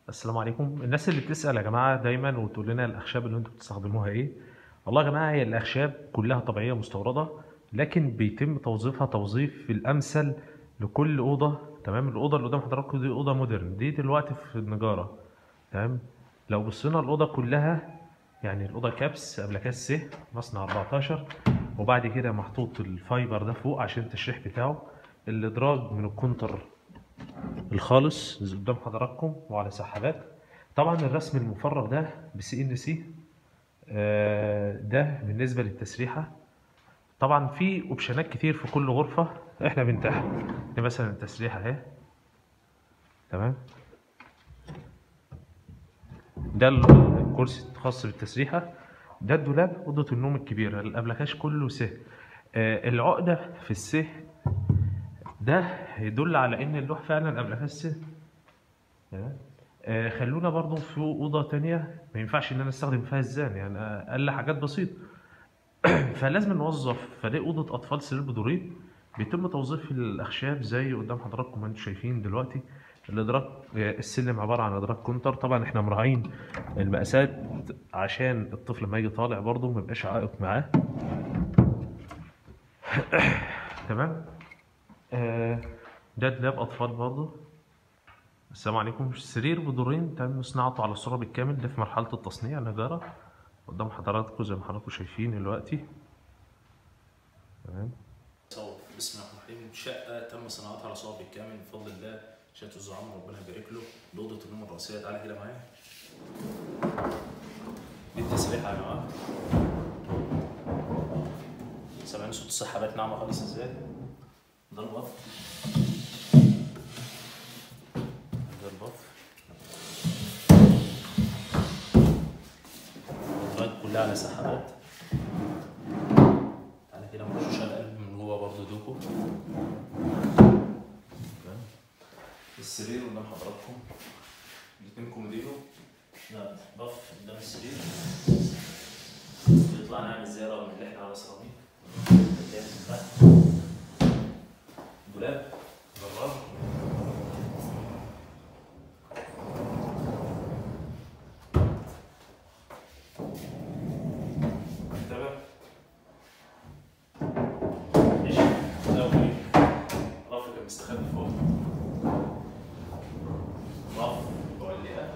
السلام عليكم الناس اللي بتسأل يا جماعة دايما وتقول لنا الأخشاب اللي انتوا بتستخدموها ايه والله يا جماعة هي الأخشاب كلها طبيعية مستوردة لكن بيتم توظيفها توظيف الأمثل لكل أوضة تمام الأوضة اللي قدام حضراتكم دي أوضة مودرن دي دلوقتي في النجارة تمام لو بصينا الأوضة كلها يعني الأوضة كابس قبل كاس س مصنع 14 وبعد كده محطوط الفايبر ده فوق عشان التشريح بتاعه الإدراج من الكونتر الخالص اللي قدام حضراتكم وعلى سحابات طبعا الرسم المفرغ ده بسي ان سي ده بالنسبه للتسريحه طبعا في اوبشنات كتير في كل غرفه احنا بنتاحها دي مثلا التسريحه اهي تمام ده الكرسي الخاص بالتسريحه ده الدولاب اوضه النوم الكبيره الابلكاش كله سه آه، العقده في السه ده يدل على ان اللوح فعلا قبل اساسه تمام آه خلونا برضو في اوضه تانية ما ينفعش ان انا استخدم فيها الزان يعني اقل حاجات بسيطه فلازم نوظف فدي اوضه اطفال سرير بدورين بيتم توظيف الاخشاب زي قدام حضراتكم ما انتم شايفين دلوقتي الادراك آه، السلم عباره عن ادراك كونتر طبعا احنا مراعين المقاسات عشان الطفل لما يجي طالع برضه ما يبقاش عائق معاه تمام آه، ده دولاب اطفال برضه السلام عليكم سرير بدورين تم صناعته على الصوره بالكامل ده في مرحله التصنيع نجاره قدام حضراتكم زي ما حضراتكم شايفين دلوقتي تمام صوت بسم الله الرحمن الرحيم شقة تم صناعتها على صواب بالكامل بفضل الله شهادة الزعامة ربنا يبارك له لأوضة النوم الرئيسية تعالى كده معايا دي التسريحة يا جماعة سامعين صوت السحابات ناعمة خالص ازاي؟ ده البط ده البط الأدراج كلها على سحابات تعالى كده مرشوش على القلب من جوه برضه دوكو تمام. السرير قدام حضراتكم الاتنين كومودينو لا بف قدام السرير يطلع نعمل ازاي رغم ان احنا على سيراميك قدام تحت. دولاب جرار مكتبة ماشي ده أول رف كان مستخبي فوق رف معلقة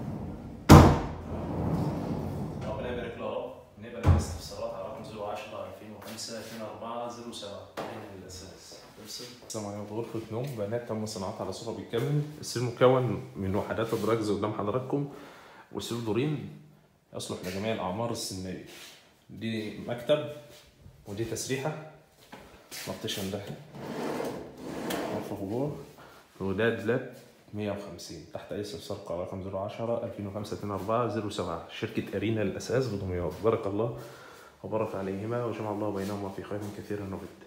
ربنا يبارك له يا رب نقبل الاستفسارات على رقم 010 2005 24 07 من الأساس السلام عليكم غرفة نوم بنات تم صناعتها على صورة بالكامل السرير مكون من وحدات ادراج زي قدام حضراتكم والسرير دورين يصلح لجميع الأعمار السنية دي مكتب ودي تسريحة بارتيشن ده غرفة جوه وده دولاب 150 تحت أي استفسار على رقم 010 2005 24 07 شركة أرينا للأساس بدمياط بارك الله وبارك عليهما وجمع الله بينهما في خير كثير وبد